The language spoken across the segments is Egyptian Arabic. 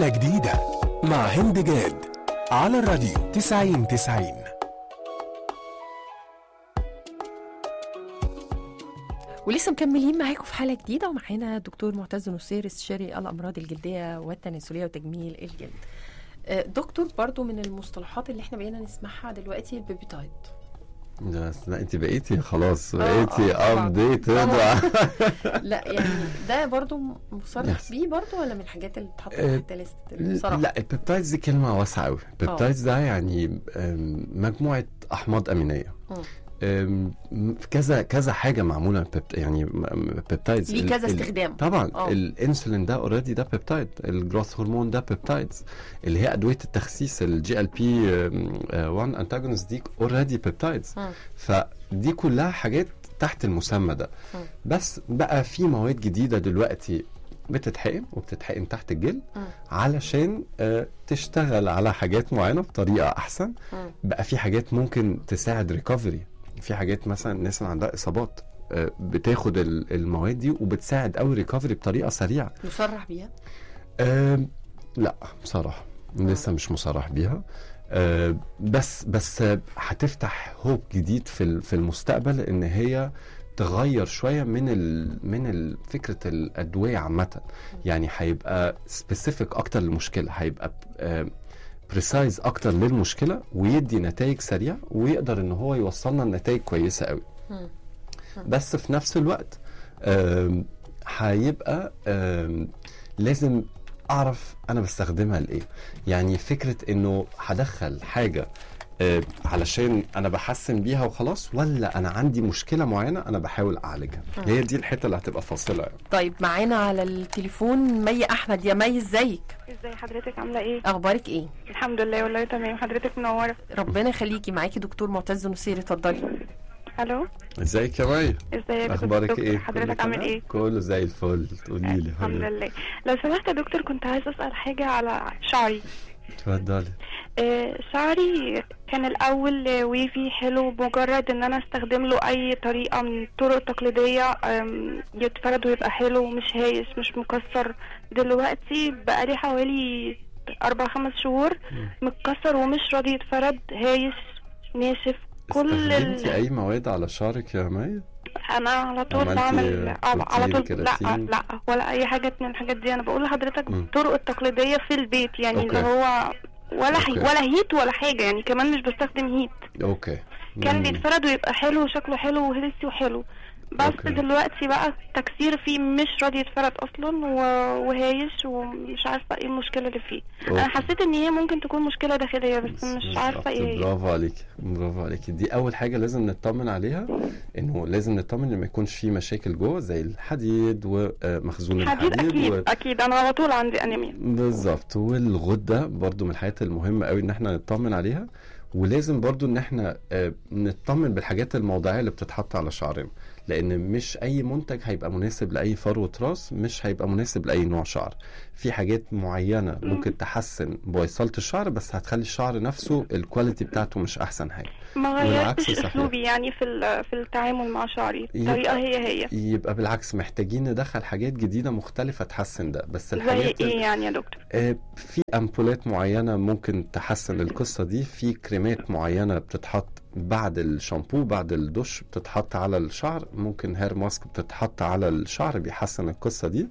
حالة جديدة مع هند جاد على الراديو 90 90 ولسه مكملين معاكم في حاله جديده ومعانا دكتور معتز نصير استشاري الامراض الجلديه والتناسليه وتجميل الجلد آه، دكتور برضو من المصطلحات اللي احنا بقينا نسمعها دلوقتي البيبيتايد بس لا انت بقيتي خلاص آه، بقيتي آه، طبعاً. ابديتد طبعاً. لا يعني ده برضو مصرح Yes. بيه برضو ولا من الحاجات اللي بتتحط آه، تحت ليست بصراحه لا البيبتايدز دي كلمه واسعه قوي البيبتايدز ده يعني أم، مجموعه احماض امينيه مم. أم، في كذا كذا حاجه معموله بيبت يعني بيبتايدز ليه كذا استخدام طبعا آه. الانسولين ده اوريدي ده بيبتايد الجروث هرمون ده بيبتايدز اللي هي ادويه التخسيس الجي ال بي 1 انتاجونست دي اوريدي بيبتايدز مم. فدي كلها حاجات تحت المسمى ده مم. بس بقى في مواد جديده دلوقتي بتتحقن وبتتحقن تحت الجلد مم. علشان آه، تشتغل على حاجات معينه بطريقه احسن مم. بقى في حاجات ممكن تساعد ريكفري في حاجات مثلا الناس اللي عندها اصابات آه، بتاخد ال- المواد دي وبتساعد قوي ريكفري بطريقه سريعه مصرح بيها آم، لا بصراحة لسه مش مصرح بيها آه، بس بس آه، هتفتح هوب جديد في ال- في المستقبل ان هي تغير شويه من ال من ال فكره الادويه عامه يعني هيبقى سبيسيفيك اكتر للمشكله هيبقى بريسايز اكتر للمشكله ويدي نتائج سريعه ويقدر ان هو يوصلنا لنتائج كويسه قوي مم. بس في نفس الوقت آم، هيبقى آم، لازم اعرف انا بستخدمها لايه يعني فكره انه هدخل حاجه آه، علشان انا بحسن بيها وخلاص ولا انا عندي مشكله معينه انا بحاول اعالجها مم. هي دي الحته اللي هتبقى فاصله يعني. طيب معانا على التليفون مي احمد يا مي ازيك ازاي حضرتك عامله ايه اخبارك ايه الحمد لله والله تمام حضرتك منوره ربنا يخليكي معاكي دكتور معتز نصير اتفضلي الو ازيك يا مي ازيك يا اخبارك دكتور؟ ايه حضرتك كله عامل تمام؟ ايه كله زي الفل تقولي لي الحمد حبيبي. لله لو سمحت يا دكتور كنت عايزه اسال حاجه على شعري اتفضلي آه شعري كان الاول آه، ويفي حلو بمجرد ان انا استخدم له اي طريقه من الطرق التقليديه آم، يتفرد ويبقى حلو مش هايش مش مكسر دلوقتي بقالي حوالي اربع خمس شهور متكسر ومش راضي يتفرد هايش ناشف كل استخدمتي ال... اي مواد على شعرك يا مي انا على طول عملتي بعمل على على بروتين، طول لا كراتين؟ لا ولا اي حاجه من الحاجات دي انا بقول لحضرتك مم. الطرق التقليديه في البيت يعني أوكي. اللي هو ولا حي أوكي. ولا هيت ولا حاجه يعني كمان مش بستخدم هيت اوكي كان مم. بيتفرد ويبقى حلو وشكله حلو وهيلثي وحلو بس أوكي. دلوقتي بقى التكسير فيه مش راضي يتفرد اصلا و- وهايش ومش عارفه ايه المشكله اللي فيه انا أوكي. حسيت ان هي ممكن تكون مشكله داخليه بس مش بالظبط. عارفه ايه هي برافو عليك برافو عليك دي اول حاجه لازم نطمن عليها انه لازم نطمن ان ما يكونش في مشاكل جوه زي الحديد ومخزون حديد الحديد اكيد و... اكيد انا على طول عندي انيميا بالظبط والغده برضو من الحاجات المهمه قوي ان احنا نطمن عليها ولازم برضو ان احنا آه، نطمن بالحاجات الموضعيه اللي بتتحط على شعرنا لان مش اي منتج هيبقى مناسب لاي فروه راس مش هيبقى مناسب لاي نوع شعر في حاجات معينه ممكن تحسن بويصله الشعر بس هتخلي الشعر نفسه الكواليتي بتاعته مش احسن حاجه ما والعكس غيرتش صحيح. اسلوبي يعني في ال- في التعامل مع شعري يبقى- الطريقه هي هي يبقى بالعكس محتاجين ندخل حاجات جديده مختلفه تحسن ده بس زي الحاجات ايه يعني يا دكتور آه، في امبولات معينه ممكن تحسن القصه دي في كريمات معينه بتتحط بعد الشامبو بعد الدش بتتحط على الشعر ممكن هير ماسك بتتحط على الشعر بيحسن القصه دي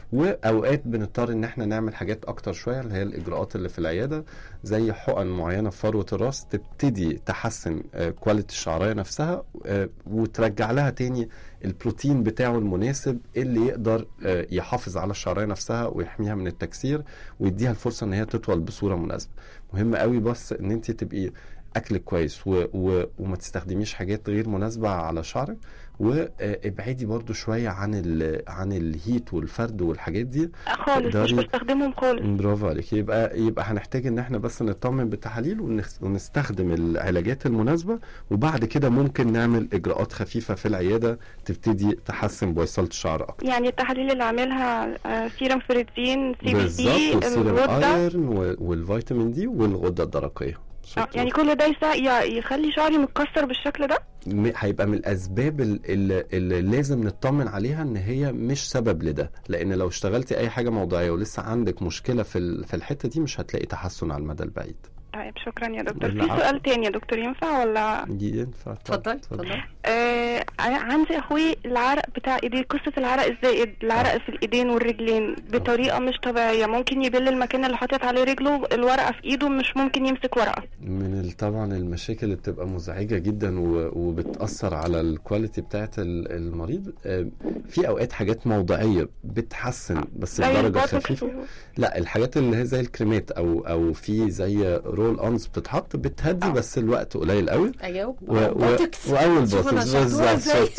واوقات بنضطر ان احنا نعمل حاجات اكتر شويه اللي هي الاجراءات اللي في العياده زي حقن معينه في فروه الراس تبتدي تحسن آه، كواليتي الشعريه نفسها آه، وترجع لها تاني البروتين بتاعه المناسب اللي يقدر آه، يحافظ على الشعريه نفسها ويحميها من التكسير ويديها الفرصه ان هي تطول بصوره مناسبه مهم قوي بس ان انت تبقي اكلك كويس و... و... وما تستخدميش حاجات غير مناسبه على شعرك وابعدي برضو شويه عن ال... عن الهيت والفرد والحاجات دي خالص مش تقدري- بستخدمهم خالص برافو عليك يبقى يبقى هنحتاج ان احنا بس نطمن بالتحاليل ونخ- ونستخدم العلاجات المناسبه وبعد كده ممكن نعمل اجراءات خفيفه في العياده تبتدي تحسن بويصله الشعر اكتر يعني التحاليل اللي عاملها آه، سيرم فريتين سي بي بالظبط سي والسيرم الغده ايرن و- والفيتامين دي والغده الدرقيه آه، يعني كل ده يسا... ي- يخلي شعري متكسر بالشكل ده م- هيبقى من الاسباب ال- ال- اللي لازم نطمن عليها ان هي مش سبب لده لان لو اشتغلتي اي حاجه موضوعيه ولسه عندك مشكله في ال- في الحته دي مش هتلاقي تحسن على المدى البعيد طيب شكرا يا دكتور في العفو. سؤال تاني يا دكتور ينفع ولا دي ينفع اتفضل اتفضل آه عندي اخوي العرق بتاع ايديه قصه العرق الزائد العرق في الايدين والرجلين بطريقه مش طبيعيه ممكن يبل المكان اللي حاطط عليه رجله الورقه في ايده مش ممكن يمسك ورقه من ال- طبعا المشاكل اللي بتبقى مزعجه جدا و- وبتاثر على الكواليتي بتاعت ال- المريض آه، في اوقات حاجات موضعيه بتحسن بس زي بدرجه البوتوكس خفيفه و- لا الحاجات اللي هي زي الكريمات او او في زي رول اونز بتتحط بتهدي آه. بس الوقت قليل قوي اجاوب و... و... بوتوكس. واول شوف أنا بوتوكس شطورة بالظبط إزاي.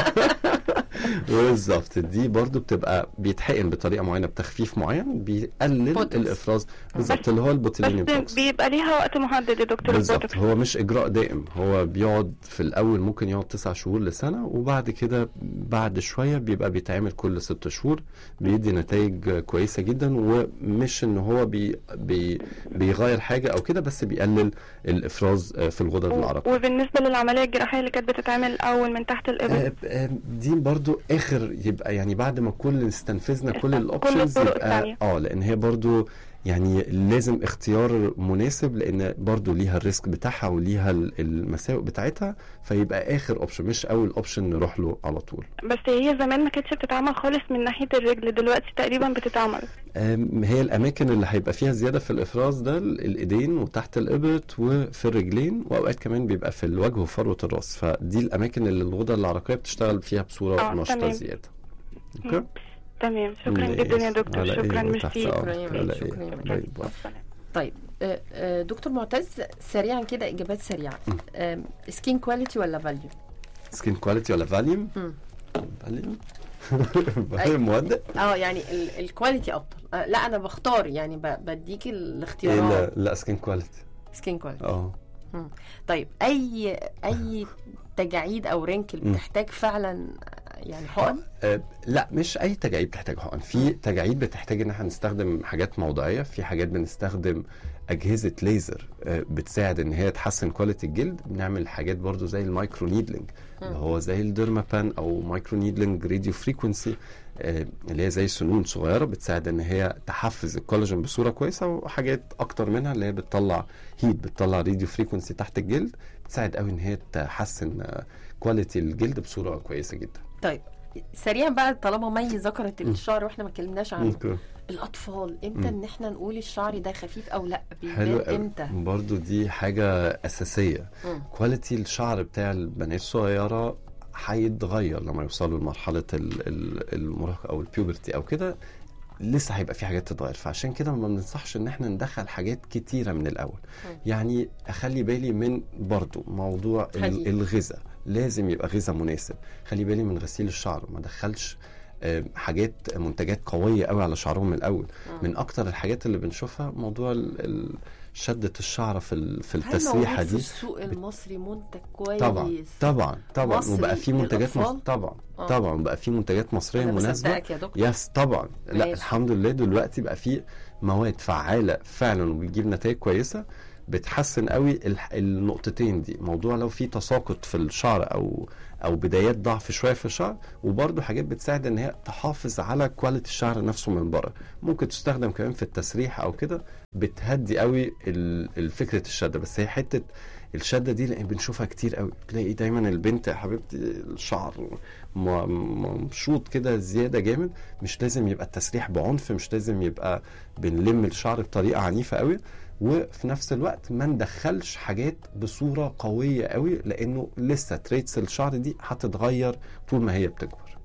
شطورة. بالظبط دي برضو بتبقى بيتحقن بطريقه معينه بتخفيف معين بيقلل بوتوكس. الافراز بالظبط اللي هو البوتيلينيوم بس توكس بيبقى ليها وقت محدد يا دكتور بالظبط البوتوكس هو مش اجراء دائم هو بيقعد في الاول ممكن يقعد تسع شهور لسنه وبعد كده بعد شويه بيبقى بيتعمل كل ست شهور بيدي نتائج كويسه جدا ومش ان هو بي بي بيغير حاجه او كده بس بيقلل الافراز آه، في الغدد العرقيه وبالنسبه للعمليه الجراحيه اللي كانت بتتعمل الاول من تحت الابط آه، آه، دي برضو اخر يبقى يعني بعد ما كل استنفذنا كل كل الاوبشنز الطرق يبقى التانية. اه لان هي برضو يعني لازم اختيار مناسب لان برضو ليها الريسك بتاعها وليها ال- المساوئ بتاعتها فيبقى اخر اوبشن مش اول اوبشن نروح له على طول بس هي زمان ما كانتش بتتعمل خالص من ناحيه الرجل دلوقتي تقريبا بتتعمل آم، هي الاماكن اللي هيبقى فيها زياده في الافراز ده ال- الايدين وتحت الابط وفي الرجلين واوقات كمان بيبقى في الوجه وفروه الراس فدي الاماكن اللي الغده العرقيه بتشتغل فيها بصوره آه، نشطه تمام. زياده اوكي تمام شكرا ماشي. جدا يا دكتور على إيه؟ شكرا وتحت ميرسي أمرك. شكراً يا على ميري، إيه؟ شكراً يا ميري. باي باي. طيب آه، آه، دكتور معتز سريعا كده اجابات سريعه آم، سكين كواليتي ولا فاليو سكين كواليتي ولا فاليوم؟ مم. فاليوم فاليوم مودة؟ اه يعني ال- الكواليتي افضل آه، لا انا بختار يعني ب- بديك إيه الاختيارات لا لا سكين كواليتي سكين كواليتي اه طيب اي اي تجاعيد او رينكل مم. بتحتاج فعلا يعني حقن آه، لا مش اي تجاعيد بتحتاج حقن في تجاعيد بتحتاج ان احنا نستخدم حاجات موضعيه في حاجات بنستخدم اجهزه ليزر آه، بتساعد ان هي تحسن كواليتي الجلد بنعمل حاجات برضو زي المايكرو نيدلينج اللي هو زي الديرمابان او مايكرو نيدلينج راديو فريكونسي اللي هي زي سنون صغيره بتساعد ان هي تحفز الكولاجين بصوره كويسه وحاجات اكتر منها اللي هي بتطلع هيت بتطلع راديو فريكونسي تحت الجلد بتساعد قوي ان هي تحسن كواليتي الجلد بصوره كويسه جدا طيب سريعا بقى طالما مي ذكرت الشعر واحنا ما اتكلمناش عنه ممكن. الاطفال امتى مم. ان احنا نقول الشعر ده خفيف او لا حلو بيبان قوي امتى برضو دي حاجة أساسية مم. كواليتي الشعر بتاع البنات الصغيرة هيتغير لما يوصلوا لمرحلة ال- ال- المراهقة أو البيوبرتي أو كده لسه هيبقى في حاجات تتغير فعشان كده ما بننصحش ان احنا ندخل حاجات كتيره من الاول مم. يعني اخلي بالي من برضو موضوع ال- حقيقي. الغذاء لازم يبقى غذاء مناسب خلي بالي من غسيل الشعر ما دخلش آه، حاجات منتجات قويه قوي على شعرهم من الاول مم. من اكتر الحاجات اللي بنشوفها موضوع ال- ال- شده الشعره في ال- في هل التسريحه موجود في دي السوق المصري منتج كويس طبعا طبعا طبعا مصري وبقى في منتجات مص... للأطفال؟ طبعا آه. طبعا بقى في منتجات مصريه انا مناسبه بصدقك يا دكتور يس طبعا لا ماشي. الحمد لله دلوقتي بقى في مواد فعاله فعلا وبتجيب نتائج كويسه بتحسن قوي الح- النقطتين دي موضوع لو في تساقط في الشعر او او بدايات ضعف شويه في الشعر وبرده حاجات بتساعد ان هي تحافظ على كواليتي الشعر نفسه من بره ممكن تستخدم كمان في التسريح او كده بتهدي قوي ال- الفكره الشده بس هي حته الشده دي لان بنشوفها كتير قوي تلاقي دايما البنت يا حبيبتي الشعر م- ممشوط كده زياده جامد مش لازم يبقى التسريح بعنف مش لازم يبقى بنلم الشعر بطريقه عنيفه قوي وفي نفس الوقت ما ندخلش حاجات بصوره قويه قوي لانه لسه تريتس الشعر دي هتتغير طول ما هي بتكبر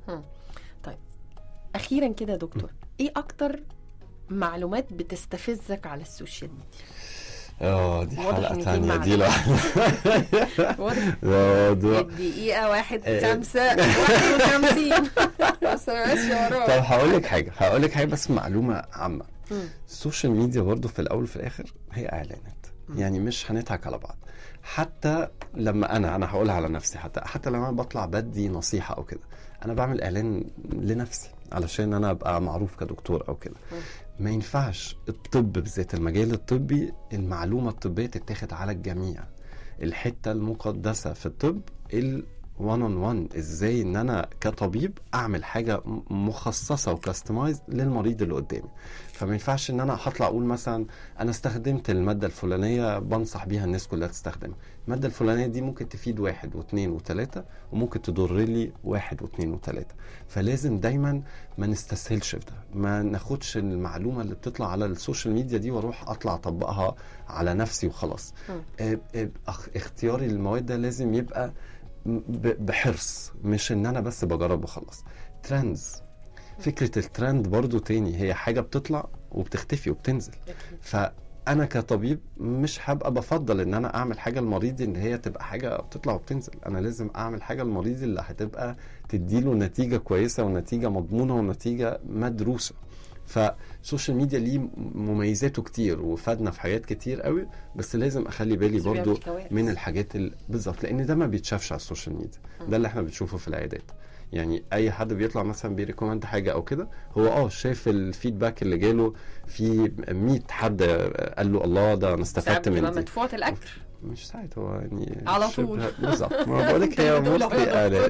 اخيرا كده يا دكتور ايه اكتر معلومات بتستفزك على السوشيال ميديا اه دي واضح إن حلقه دي تانية دي معلومات. لوحدها واضح موضوع الدقيقة واحد آه. خمسة واحد وخمسين بس أنا ماشية طب وراك هقول لك حاجه هقول لك حاجه بس معلومه عامه مم. السوشيال ميديا برضو في الاول وفي الاخر هي اعلانات مم. يعني مش هنضحك على بعض حتى لما انا انا هقولها على نفسي حتى حتى لما انا بطلع بدي نصيحه او كده انا بعمل اعلان لنفسي علشان انا ابقى معروف كدكتور او كده ما ينفعش الطب بالذات المجال الطبي المعلومه الطبيه تتاخد على الجميع الحته المقدسه في الطب ال وان اون وان ازاي ان انا كطبيب اعمل حاجه م- مخصصه وكاستمايز للمريض اللي قدامي فما ينفعش ان انا هطلع اقول مثلا انا استخدمت الماده الفلانيه بنصح بيها الناس كلها تستخدمها الماده الفلانيه دي ممكن تفيد واحد واثنين وثلاثه وممكن تضر لي واحد واثنين وثلاثه فلازم دايما ما نستسهلش في ده ما ناخدش المعلومه اللي بتطلع على السوشيال ميديا دي واروح اطلع اطبقها على نفسي وخلاص مم. آه، آه، أخ- اختياري للمواد ده لازم يبقى ب- بحرص مش ان انا بس بجرب وخلاص ترندز فكرة الترند برضو تاني هي حاجة بتطلع وبتختفي وبتنزل فأنا كطبيب مش هبقى بفضل إن أنا أعمل حاجة لمريضي إن هي تبقى حاجة بتطلع وبتنزل أنا لازم أعمل حاجة لمريضي اللي هتبقى تديله نتيجة كويسة ونتيجة مضمونة ونتيجة مدروسة فالسوشيال ميديا ليه مميزاته كتير وفادنا في حاجات كتير قوي بس لازم اخلي بالي بس بيعمل برضو كوارث. من الحاجات ال- بالظبط لان ده ما بيتشافش على السوشيال ميديا ده اللي احنا بنشوفه في العيادات يعني اي حد بيطلع مثلا بيريكومند حاجه او كده هو اه شاف الفيدباك اللي جاله في 100 حد قال له الله ده انا استفدت ساعات بتبقى من دي مدفوعة الاجر مش ساعات هو يعني على شبه- طول. بالظبط ما بقول لك هي أنت بتقول مصري أهو يا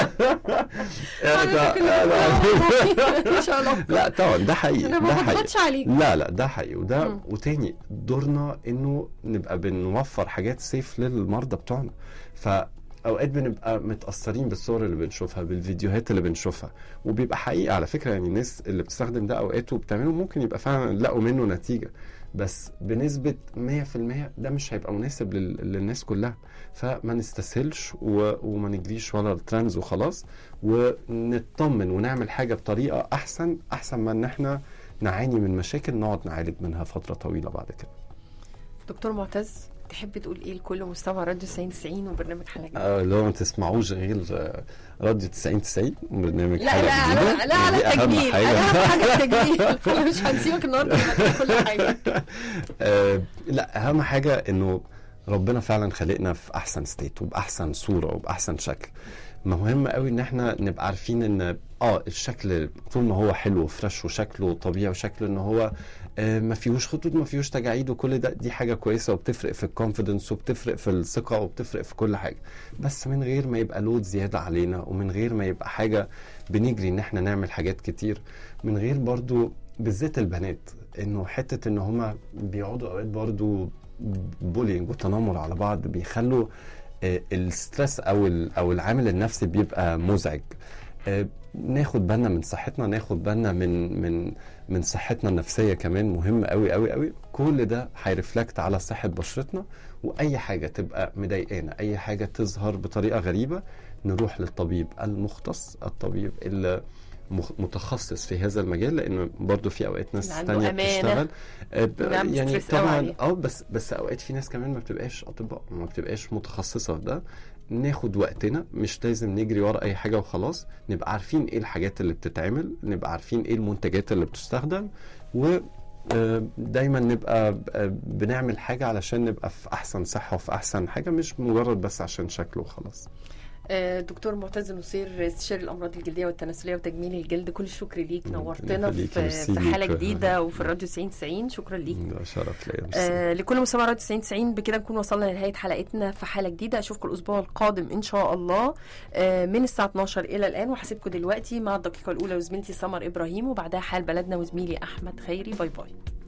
انا ان شاء الله لا طبعا ده حقيقي انا ده ما حقيقي بضغطش عليك لا لا ده حقيقي وده مم. وتاني دورنا انه نبقى بنوفر حاجات سيف للمرضى بتوعنا فاوقات بنبقى متاثرين بالصور اللي بنشوفها بالفيديوهات اللي بنشوفها وبيبقى حقيقي على فكره يعني الناس اللي بتستخدم ده اوقات وبتعمله ممكن يبقى فعلا لقوا منه نتيجه بس بنسبه 100% ده مش هيبقى مناسب لل- للناس كلها فما نستسهلش و... وما نجريش ورا الترندز وخلاص ونطمن ونعمل حاجه بطريقه احسن احسن ما ان احنا نعاني من مشاكل نقعد نعالج منها فتره طويله بعد كده دكتور معتز تحب تقول ايه لكل مستمع راديو 90 90 وبرنامج حلقه جديدة؟ آه، اللي هو ما تسمعوش غير آه، راديو 90 90 برنامج لا حلقة لا جديدة. لا لا على دي أهم التجميل حاجة. اهم حاجه التجميل احنا مش هنسيبك النهارده نبقى كل حاجه آه، لا اهم حاجه انه ربنا فعلا خلقنا في احسن ستيت وباحسن صوره وباحسن شكل مهم قوي ان احنا نبقى عارفين ان اه الشكل طول ما هو حلو وفريش وشكله طبيعي وشكله ان هو آه، ما فيهوش خطوط ما فيهوش تجاعيد وكل ده دي حاجه كويسه وبتفرق في الكونفيدنس وبتفرق في الثقه وبتفرق في كل حاجه بس من غير ما يبقى لود زياده علينا ومن غير ما يبقى حاجه بنجري ان احنا نعمل حاجات كتير من غير برضو بالذات البنات انه حته ان هما بيقعدوا اوقات برضو بولينج وتنمر على بعض بيخلوا آه، الستريس او ال- او العامل النفسي بيبقى مزعج آه، ناخد بالنا من صحتنا ناخد بالنا من من من صحتنا النفسيه كمان مهم قوي قوي قوي كل ده هيرفلكت على صحه بشرتنا واي حاجه تبقى مضايقانا اي حاجه تظهر بطريقه غريبه نروح للطبيب المختص الطبيب اللي مخ- متخصص في هذا المجال لانه برضو في اوقات ناس اللي عنده تانية أمانة. بتشتغل آه، ب- ونعمل يعني ستريس قوي طبعا عليه. اه بس بس اوقات في ناس كمان ما بتبقاش اطباء ما بتبقاش متخصصه في ده ناخد وقتنا مش لازم نجري ورا اي حاجه وخلاص نبقى عارفين ايه الحاجات اللي بتتعمل نبقى عارفين ايه المنتجات اللي بتستخدم و آه، دايما نبقى آه، بنعمل حاجه علشان نبقى في احسن صحه وفي احسن حاجه مش مجرد بس عشان شكله وخلاص آه، دكتور معتز نصير استشاري الامراض الجلديه والتناسليه وتجميل الجلد كل الشكر ليك ربنا نورتنا يخليك، في, ميرسي في حاله ليك. جديده وفي الراديو 90 90 شكرا ليك ده شرف ليا ميرسي. آه لكل مستمع راديو 90 90 بكده نكون وصلنا لنهايه حلقتنا في حاله جديده اشوفكم الاسبوع القادم ان شاء الله آه من الساعه 12 الى الان وهسيبكم دلوقتي مع الدقيقه الاولى وزميلتي سمر ابراهيم وبعدها حال بلدنا وزميلي احمد خيري باي باي